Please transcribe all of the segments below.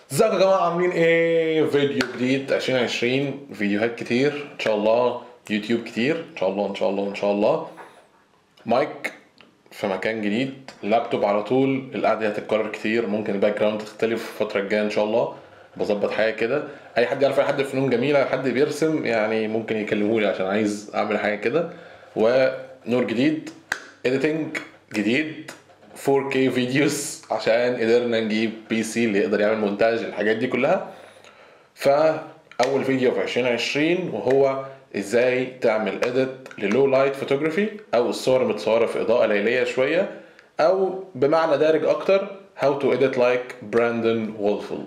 ازيكم يا جماعه عاملين ايه فيديو جديد 2020 فيديوهات كتير ان شاء الله يوتيوب كتير ان شاء الله ان شاء الله ان شاء الله مايك في مكان جديد لابتوب على طول القعده هتتكرر كتير ممكن الباك جراوند تختلف الفتره الجايه ان شاء الله بظبط حاجه كده اي حد يعرف اي حد في فنون جميله حد بيرسم يعني ممكن يكلموني عشان عايز اعمل حاجه كده ونور جديد اديتنج جديد 4K فيديوز عشان قدرنا نجيب بي سي اللي يقدر يعمل مونتاج الحاجات دي كلها فاول فيديو في 2020 وهو ازاي تعمل اديت للو لايت فوتوغرافي او الصور المتصوره في اضاءه ليليه شويه او بمعنى دارج اكتر how to edit like Brandon Wolfel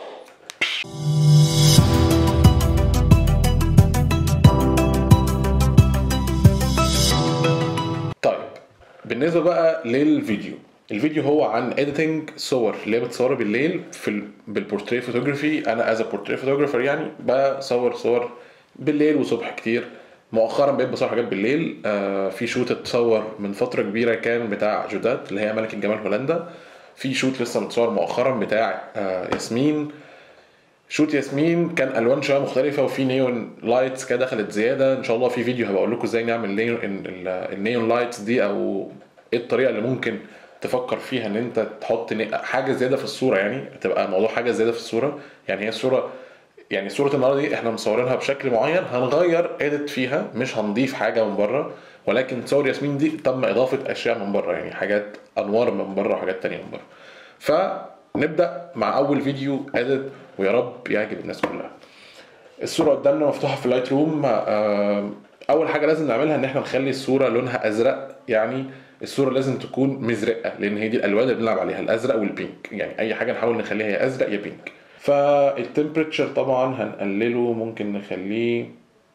طيب بالنسبه بقى للفيديو الفيديو هو عن اديتنج صور اللي هي بتصور بالليل في ال... بالبورتريه فوتوغرافي انا از بورتريه فوتوغرافر يعني بصور صور بالليل وصبح كتير مؤخرا بقيت بصور حاجات بالليل آه في شوت اتصور من فتره كبيره كان بتاع جودات اللي هي ملكه جمال هولندا في شوت لسه متصور مؤخرا بتاع آه ياسمين شوت ياسمين كان الوان شويه مختلفه وفي نيون لايتس كده دخلت زياده ان شاء الله في فيديو هبقى اقول لكم ازاي نعمل نيون النيون لايتس دي او ايه الطريقه اللي ممكن تفكر فيها ان انت تحط حاجه زياده في الصوره يعني تبقى الموضوع حاجه زياده في الصوره يعني هي الصوره يعني صوره النهارده دي احنا مصورينها بشكل معين هنغير اديت فيها مش هنضيف حاجه من بره ولكن صور ياسمين دي تم اضافه اشياء من بره يعني حاجات انوار من بره وحاجات تانية من بره فنبدا مع اول فيديو اديت ويا رب يعجب الناس كلها الصوره قدامنا مفتوحه في اللايت روم اول حاجه لازم نعملها ان احنا نخلي الصوره لونها ازرق يعني الصوره لازم تكون مزرقه لان هي دي الالوان اللي بنلعب عليها الازرق والبينك يعني اي حاجه نحاول نخليها يا ازرق يا بينك فالتمبريتشر طبعا هنقلله ممكن نخليه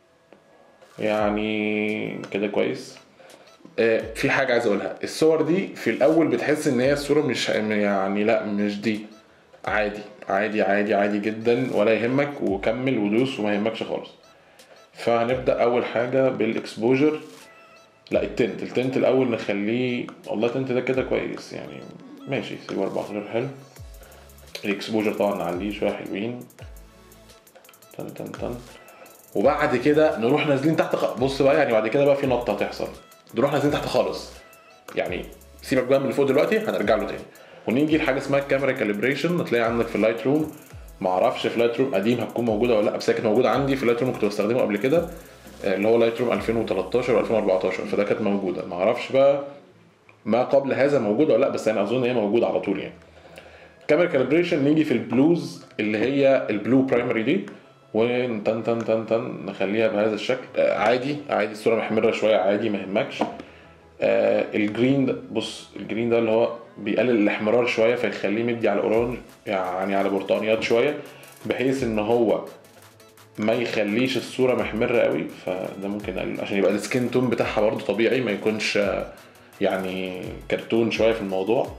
يعني كده كويس آه في حاجه عايز اقولها الصور دي في الاول بتحس ان هي الصوره مش يعني لا مش دي عادي عادي عادي عادي جدا ولا يهمك وكمل ودوس وما يهمكش خالص فهنبدا اول حاجه بالاكسبوجر لا التنت التنت الاول نخليه والله التنت ده كده كويس يعني ماشي سيبه 14 حلو الاكسبوجر طبعا نعليه شويه حلوين تن تن تن وبعد كده نروح نازلين تحت خ... بص بقى يعني بعد كده بقى في نطه هتحصل نروح نازلين تحت خالص يعني سيبك بقى من اللي فوق دلوقتي هنرجع له تاني ونيجي لحاجه اسمها الكاميرا كاليبريشن هتلاقي عندك في اللايت روم معرفش في لايت روم قديم هتكون موجوده ولا لا بس هي كانت موجوده عندي في اللايت روم كنت بستخدمه قبل كده اللي هو لايت روم 2013 و2014 فده كانت موجوده ما اعرفش بقى ما قبل هذا موجوده ولا لا بس انا اظن هي موجوده على طول يعني كاميرا كاليبريشن نيجي في البلوز اللي هي البلو برايمري دي ونتن تن تن تن نخليها بهذا الشكل آه عادي عادي الصوره محمره شويه عادي ما يهمكش آه الجرين ده بص الجرين ده اللي هو بيقلل الاحمرار شويه فيخليه مدي على الاورانج يعني على برتقانيات شويه بحيث ان هو ما يخليش الصوره محمره قوي فده ممكن نقلل عشان يبقى السكين تون بتاعها برضه طبيعي ما يكونش يعني كرتون شويه في الموضوع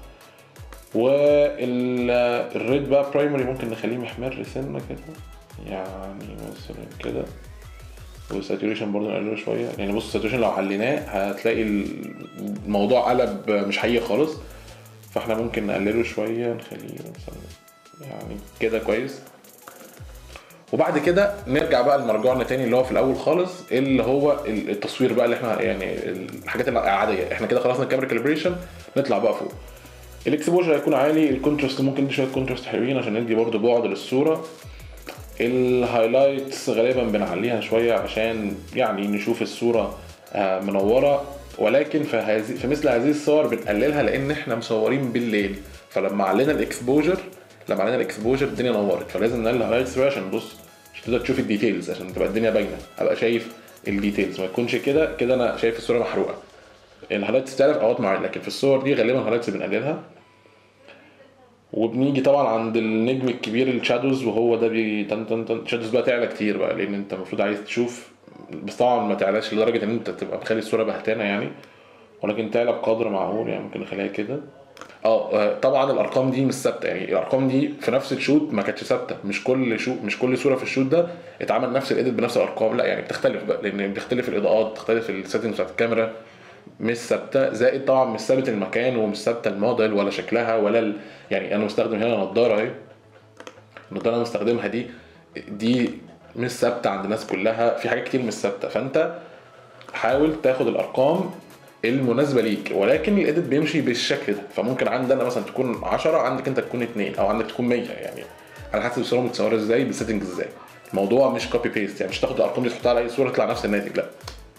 والريد بقى برايمري ممكن نخليه محمر سنه كده يعني مثلا كده والساتوريشن برضه نقلله شويه يعني بص الساتوريشن لو عليناه هتلاقي الموضوع قلب مش حقيقي خالص فاحنا ممكن نقلله شويه نخليه مثلا يعني كده كويس وبعد كده نرجع بقى لمرجوعنا تاني اللي هو في الاول خالص اللي هو التصوير بقى اللي احنا يعني الحاجات العاديه احنا كده خلصنا الكاميرا كاليبريشن نطلع بقى فوق الاكسبوجر هيكون عالي الكونتراست ممكن ندي شويه كونتراست حلوين عشان ندي برده بعد للصوره الهايلايتس غالبا بنعليها شويه عشان يعني نشوف الصوره منوره ولكن في هذه في مثل هذه الصور بنقللها لان احنا مصورين بالليل فلما علينا الاكسبوجر لما علينا الاكسبوجر الدنيا نورت فلازم نقلل الهايلايتس شويه عشان بص عشان تقدر تشوف الديتيلز عشان تبقى الدنيا باينه ابقى شايف الديتيلز ما يكونش كده كده انا شايف الصوره محروقه الهايلايتس تعرف اوقات معينه لكن في الصور دي غالبا الهايلايتس بنقللها وبنيجي طبعا عند النجم الكبير الشادوز وهو ده بي تن تن تن شادوز بقى تعلى كتير بقى لان انت المفروض عايز تشوف بس طبعا ما تعلاش لدرجه ان انت تبقى مخلي الصوره بهتانه يعني ولكن تعلى بقدر معقول يعني ممكن نخليها كده اه طبعا الارقام دي مش ثابته يعني الارقام دي في نفس الشوت ما كانتش ثابته مش كل شو مش كل صوره في الشوت ده اتعمل نفس الايديت بنفس الارقام لا يعني بتختلف بقى لان بتختلف الاضاءات بتختلف السيتنجز بتاعت الكاميرا مش ثابته زائد طبعا مش ثابت المكان ومش ثابته الموديل ولا شكلها ولا ال... يعني انا مستخدم هنا نضاره اهي النضاره اللي انا مستخدمها دي دي مش ثابته عند الناس كلها في حاجات كتير مش ثابته فانت حاول تاخد الارقام المناسبه ليك ولكن الايديت بيمشي بالشكل ده فممكن عندي انا مثلا تكون 10 عندك انت تكون 2 او عندك تكون 100 يعني على حسب الصوره متصوره ازاي بالسيتنجز ازاي الموضوع مش كوبي بيست يعني مش تاخد الارقام دي تحطها على اي صوره يطلع نفس الناتج لا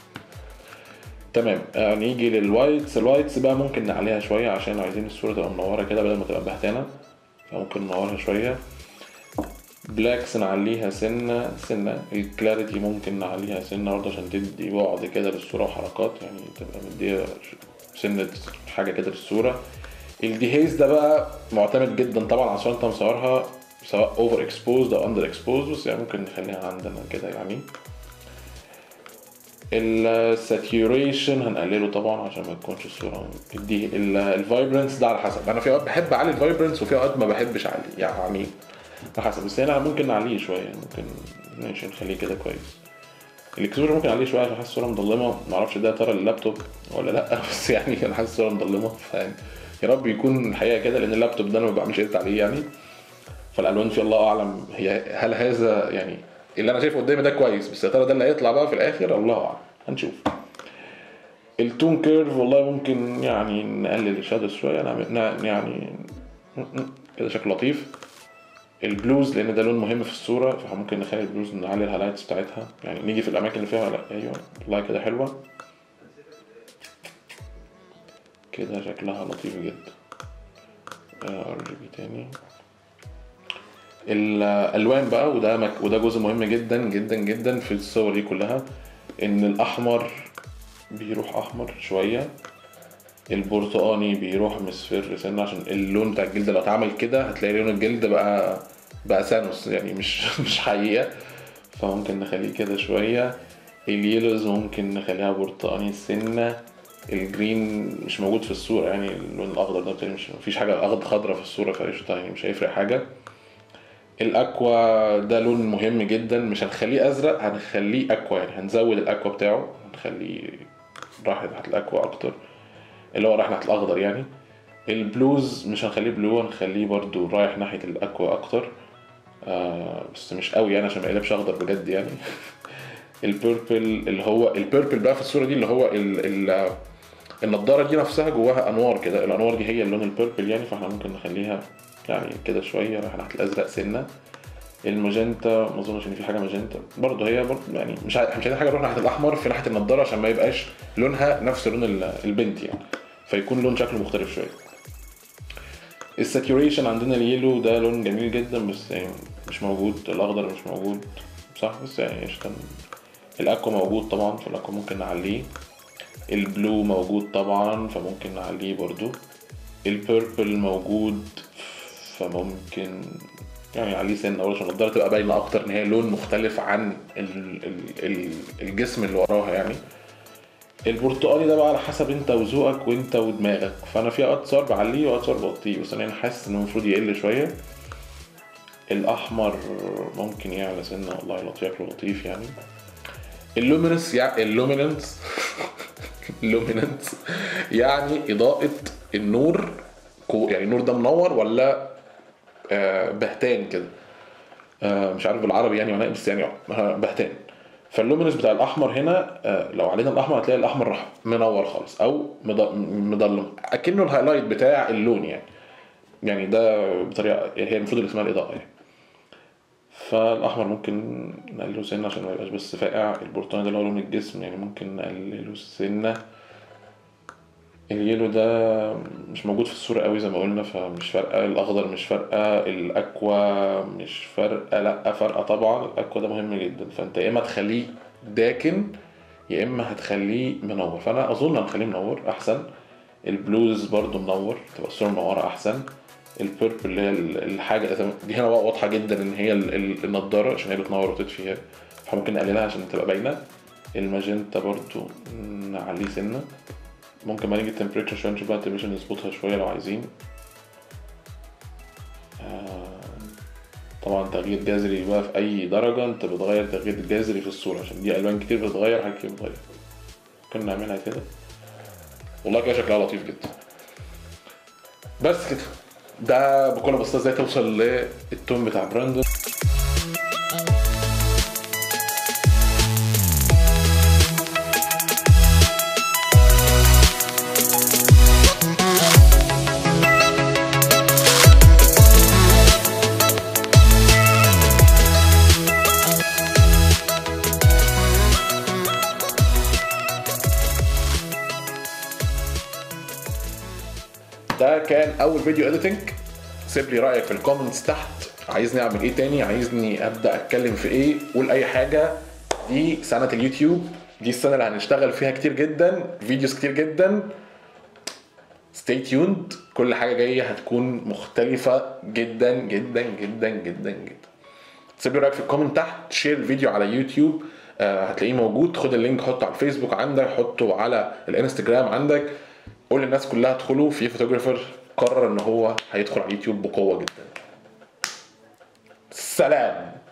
تمام آه نيجي للوايتس الوايتس بقى ممكن نعليها شويه عشان لو عايزين الصوره تبقى منوره كده بدل ما تبقى بهتانه فممكن ننورها شويه بلاكس نعليها سنة سنة الكلاريتي ممكن نعليها سنة برضه عشان تدي بعد كده للصورة وحركات يعني تبقى مديها سنة حاجة كده للصورة الديهيز ده بقى معتمد جدا طبعا على الصورة انت مصورها سواء اوفر اكسبوزد او اندر اكسبوزد بس يعني ممكن نخليها عندنا كده يعني الساتيوريشن هنقلله طبعا عشان ما تكونش الصوره دي الفايبرنس ده على حسب انا في اوقات بحب اعلي الفايبرنس وفي اوقات ما بحبش اعلي يعني على حسب بس هنا ممكن نعليه شويه ممكن ماشي نخليه كده كويس الاكسبوجر ممكن اعليه شويه عشان حاسس الصوره مظلمه ما اعرفش ده ترى اللابتوب ولا لا بس يعني انا حاسس الصوره مظلمه فيعني يا رب يكون الحقيقه كده لان اللابتوب ده انا ما بعملش اديت عليه يعني فالالوان في الله اعلم هي هل هذا يعني اللي انا شايفه قدامي ده كويس بس يا ترى ده اللي هيطلع بقى في الاخر الله اعلم هنشوف التون كيرف والله ممكن يعني نقلل الشادوز شويه نعمل يعني كده شكل لطيف البلوز لان ده لون مهم في الصوره فممكن نخلي البلوز نعلي الهايلايتس بتاعتها يعني نيجي في الاماكن اللي فيها لا ايوه والله كده حلوه كده شكلها لطيف جدا ار جي بي تاني الالوان بقى وده مك... وده جزء مهم جدا جدا جدا في الصور دي كلها ان الاحمر بيروح احمر شويه البرتقاني بيروح مصفر سنة عشان اللون بتاع الجلد لو اتعمل كده هتلاقي لون الجلد بقى بقى سانوس يعني مش مش حقيقة فممكن نخليه كده شوية اليلوز ممكن نخليها برتقاني سنة الجرين مش موجود في الصورة يعني اللون الأخضر ده بتاعي مش مفيش حاجة أخضر خضرا في الصورة فقشطة يعني مش هيفرق حاجة الأكوا ده لون مهم جدا مش هنخليه أزرق هنخليه أكوا يعني هنزود الأكوا بتاعه هنخليه راح ناحية الأكوا أكتر اللي هو رايح ناحية الأخضر يعني البلوز مش هنخليه بلو هنخليه برضو رايح ناحية الأكوا أكتر آه بس مش قوي يعني عشان ما يقلبش أخضر بجد يعني البيربل اللي هو البيربل بقى في الصورة دي اللي هو ال ال النضارة دي نفسها جواها أنوار كده الأنوار دي هي اللون البيربل يعني فاحنا ممكن نخليها يعني كده شوية رايح ناحية الأزرق سنة الماجنتا ما اظنش ان في حاجه ماجنتا برضه هي برضه يعني مش عايز مش عايزين حاجه تروح ناحيه الاحمر في ناحيه النضاره عشان ما يبقاش لونها نفس لون البنت يعني فيكون لون شكله مختلف شويه الساتوريشن عندنا اليلو ده لون جميل جدا بس يعني مش موجود الاخضر مش موجود صح بس يعني قشطه الاكوا موجود طبعا فالاكوا ممكن نعليه البلو موجود طبعا فممكن نعليه برضو البيربل موجود فممكن يعني عليه سن اول عشان النضاره تبقى باينه اكتر ان هي لون مختلف عن ال ال ال الجسم اللي وراها يعني البرتقالي ده بقى على حسب انت وذوقك وانت ودماغك فانا في اوقات صور بعليه واوقات صور بوطيه بس انا حاسس انه المفروض يقل شويه الاحمر ممكن يعلى سنه والله لطيف شكله لطيف يعني اللومينس يعني اللوميننس اللوميننس يعني اضاءه النور يعني النور ده منور ولا آه بهتان كده آه مش عارف بالعربي يعني ولا بس يعني بهتان فاللومينس بتاع الاحمر هنا آه لو علينا الاحمر هتلاقي الاحمر راح منور خالص او مضلم اكنه الهايلايت بتاع اللون يعني يعني ده بطريقه هي المفروض اللي اسمها الاضاءه يعني فالاحمر ممكن نقلله سنه عشان ما يبقاش بس فاقع البرتقاني ده اللي هو لون الجسم يعني ممكن نقلله سنه اليلو ده مش موجود في الصورة قوي زي ما قلنا فمش فارقة الأخضر مش فارقة الأكوا مش فارقة لأ فارقة طبعا الأكوا ده مهم جدا فأنت يا إما تخليه داكن يا إما هتخليه منور فأنا أظن هنخليه منور أحسن البلوز برضو منور تبقى الصورة منورة أحسن البيربل اللي هي الحاجة دي هنا بقى واضحة جدا إن هي النضارة عشان هي بتنور وتطفي هي فممكن نقللها عشان تبقى باينة الماجنتا برضو نعليه سنة ممكن ما نيجي التمبريتشر شويه نشوف بقى التمبريتشر نظبطها شويه لو عايزين آه طبعا تغيير جذري بقى في اي درجه انت بتغير تغيير جذري في الصوره عشان دي الوان كتير بتتغير حاجات كتير بتتغير ممكن نعملها كده والله كده شكلها لطيف جدا بس كده ده بكل بساطه ازاي توصل للتون بتاع براندون ده كان اول فيديو اديتنج سيب لي رايك في الكومنتس تحت عايزني اعمل ايه تاني عايزني ابدا اتكلم في ايه قول اي حاجه دي سنه اليوتيوب دي السنه اللي هنشتغل فيها كتير جدا فيديوز كتير جدا stay tuned كل حاجه جايه هتكون مختلفه جدا جدا جدا جدا جدا سيب لي رايك في الكومنت تحت شير الفيديو على يوتيوب آه، هتلاقيه موجود خد اللينك حطه على الفيسبوك عندك حطه على الانستجرام عندك قول للناس كلها ادخلوا في فوتوغرافر قرر ان هو هيدخل على اليوتيوب بقوه جدا سلام